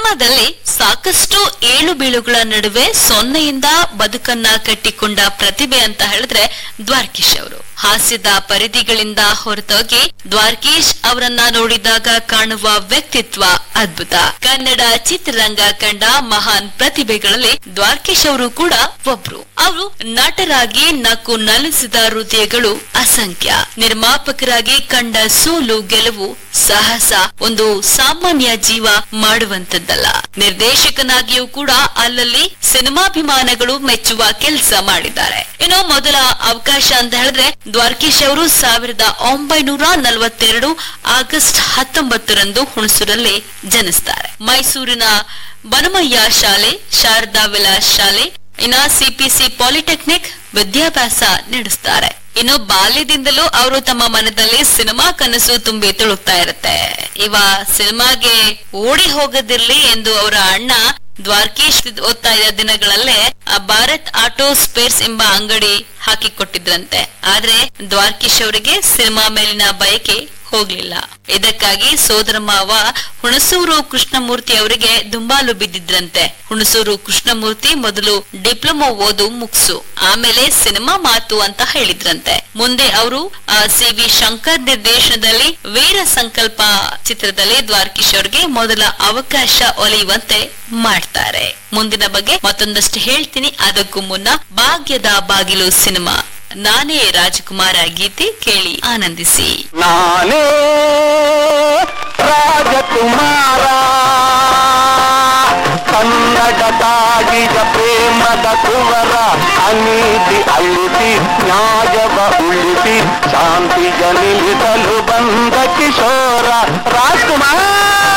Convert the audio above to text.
ಸಿನಿಮಾದಲ್ಲಿ ಸಾಕಷ್ಟು ಏಳು ಬೀಳುಗಳ ನಡುವೆ ಸೊನ್ನೆಯಿಂದ ಬದುಕನ್ನ ಕಟ್ಟಿಕೊಂಡ ಪ್ರತಿಭೆ ಅಂತ ಹೇಳಿದ್ರೆ ದ್ವಾರಕೀಶ್ ಅವರು ಹಾಸ್ಯದ ಪರಿಧಿಗಳಿಂದ ಹೊರತೋಗಿ ದ್ವಾರಕೀಶ್ ಅವರನ್ನ ನೋಡಿದಾಗ ಕಾಣುವ ವ್ಯಕ್ತಿತ್ವ ಅದ್ಭುತ ಕನ್ನಡ ಚಿತ್ರರಂಗ ಕಂಡ ಮಹಾನ್ ಪ್ರತಿಭೆಗಳಲ್ಲಿ ದ್ವಾರಕೀಶ್ ಅವರು ಕೂಡ ಒಬ್ರು ಅವರು ನಟರಾಗಿ ನಕ್ಕು ನಲಿಸಿದ ಹೃದಯಗಳು ಅಸಂಖ್ಯ ನಿರ್ಮಾಪಕರಾಗಿ ಕಂಡ ಸೋಲು ಗೆಲುವು ಸಾಹಸ ಒಂದು ಸಾಮಾನ್ಯ ಜೀವ ಮಾಡುವಂತದ್ದಲ್ಲ ನಿರ್ದೇಶಕನಾಗಿಯೂ ಕೂಡ ಅಲ್ಲಲ್ಲಿ ಸಿನಿಮಾಭಿಮಾನಗಳು ಮೆಚ್ಚುವ ಕೆಲಸ ಮಾಡಿದ್ದಾರೆ ಇನ್ನು ಮೊದಲ ಅವಕಾಶ ಅಂತ ಹೇಳಿದ್ರೆ ದ್ವಾರಕೀಶ್ ಅವರು ಸಾವಿರದ ಒಂಬೈನೂರ ನಲವತ್ತೆರಡು ಆಗಸ್ಟ್ ಹತ್ತೊಂಬತ್ತರಂದು ಹುಣಸೂರಲ್ಲಿ ಜನಿಸ್ತಾರೆ ಮೈಸೂರಿನ ಬನಮಯ್ಯ ಶಾಲೆ ಶಾರದಾ ವಿಲಾಸ್ ಶಾಲೆ ಇನ್ನ ಸಿಪಿಸಿ ಪಾಲಿಟೆಕ್ನಿಕ್ ವಿದ್ಯಾಭ್ಯಾಸ ನಡೆಸ್ತಾರೆ ಇನ್ನು ಬಾಲ್ಯದಿಂದಲೂ ಅವರು ತಮ್ಮ ಮನದಲ್ಲಿ ಸಿನಿಮಾ ಕನಸು ತುಂಬಿ ತುಳುಕ್ತಾ ಇರುತ್ತೆ ಇವ ಸಿನಿಮಾಗೆ ಓಡಿ ಹೋಗದಿರ್ಲಿ ಎಂದು ಅವರ ಅಣ್ಣ ದ್ವಾರಕೀಶ್ ಓದ್ತಾ ಇದ್ದ ದಿನಗಳಲ್ಲೇ ಆ ಭಾರತ್ ಆಟೋ ಸ್ಪೇರ್ಸ್ ಎಂಬ ಅಂಗಡಿ ಹಾಕಿಕೊಟ್ಟಿದ್ರಂತೆ ಆದ್ರೆ ದ್ವಾರಕೀಶ್ ಅವರಿಗೆ ಸಿನಿಮಾ ಮೇಲಿನ ಬಯಕೆ ಹೋಗ್ಲಿಲ್ಲ ಇದಕ್ಕಾಗಿ ಸೋದರ ಮಾವ ಹುಣಸೂರು ಕೃಷ್ಣಮೂರ್ತಿ ಅವರಿಗೆ ದುಂಬಾಲು ಬಿದ್ದಿದ್ರಂತೆ ಹುಣಸೂರು ಕೃಷ್ಣಮೂರ್ತಿ ಮೊದಲು ಡಿಪ್ಲೊಮಾ ಓದು ಮುಗ್ಸು ಆಮೇಲೆ ಸಿನಿಮಾ ಮಾತು ಅಂತ ಹೇಳಿದ್ರಂತೆ ಮುಂದೆ ಅವರು ಸಿ ವಿ ಶಂಕರ್ ನಿರ್ದೇಶನದಲ್ಲಿ ವೀರ ಸಂಕಲ್ಪ ಚಿತ್ರದಲ್ಲಿ ದ್ವಾರಕೀಶ್ ಅವರಿಗೆ ಮೊದಲ ಅವಕಾಶ ಒಲಿಯುವಂತೆ ಮಾಡ್ತಾರೆ ಮುಂದಿನ ಬಗ್ಗೆ ಮತ್ತೊಂದಷ್ಟು ಹೇಳ್ತೀನಿ ಅದಕ್ಕೂ ಮುನ್ನ ಭಾಗ್ಯದ ಬಾಗಿಲು ಸಿನಿಮಾ ನಾನೇ ರಾಜಕುಮಾರ ಗೀತೆ ಕೇಳಿ ಆನಂದಿಸಿ ನಾನೇ ರಾಜಕುಮಾರ ಕನ್ನಡ ತಾಗಿದ ಪ್ರೇಮದ ಕುವರ ಅನೀತಿ ಅಳಿಸಿ ನ್ಯಾಯವ ಉಳಿಸಿ ಶಾಂತಿಯ ನಿಲ್ಲಿಸಲು ಬಂದ ಕಿಶೋರ ರಾಜ್ಕುಮಾರ್